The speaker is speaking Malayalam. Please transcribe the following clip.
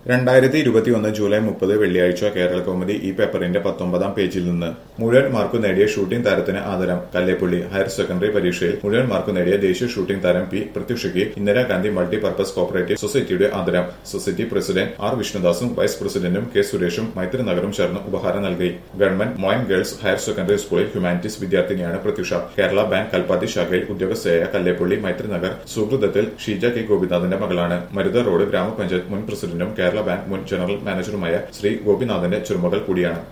രണ്ടായിരത്തി ഇരുപത്തിയൊന്ന് ജൂലൈ മുപ്പത് വെള്ളിയാഴ്ച കേരള കൗമുദി ഈ പേപ്പറിന്റെ പത്തൊമ്പതാം പേജിൽ നിന്ന് മുഴുവൻ മാർക്ക് നേടിയ ഷൂട്ടിംഗ് താരത്തിന് ആദരം കല്ലേപ്പുള്ളി ഹയർ സെക്കൻഡറി പരീക്ഷയിൽ മുഴുവൻ മാർക്ക് നേടിയ ദേശീയ ഷൂട്ടിംഗ് താരം പി പ്രത്യുഷയ്ക്ക് ഇന്ദിരാഗാന്ധി മൾട്ടി പർപ്പസ് കോപ്പറേറ്റീവ് സൊസൈറ്റിയുടെ ആദരം സൊസൈറ്റി പ്രസിഡന്റ് ആർ വിഷ്ണുദാസും വൈസ് പ്രസിഡന്റും കെ സുരേഷും മൈത്രി നഗറും ചേർന്ന് ഉപഹാരം നൽകി government Moyan girls higher secondary സ്കൂളിൽ ഹ്യൂമാനിറ്റീസ് വിദ്യാർത്ഥിനിയാണ് പ്രത്യുഷ കേരള ബാങ്ക് കൽപ്പാത്തി ശാഖയിൽ ഉദ്യോഗസ്ഥയായ കല്ലേപ്പുള്ളി മൈത്രി നഗർ സുഹൃതത്തിൽ ഷീജ കെ ഗോപിനാഥിന്റെ മകളാണ് മരുത റോഡ് ഗ്രാമപഞ്ചായത്ത് മുൻ പ്രസിഡന്റും കേരള ബാങ്ക് മുൻ ജനറൽ മാനേജറുമായ ശ്രീ ഗോപിനാഥന്റെ ചെറുമകൾ കൂടിയാണ്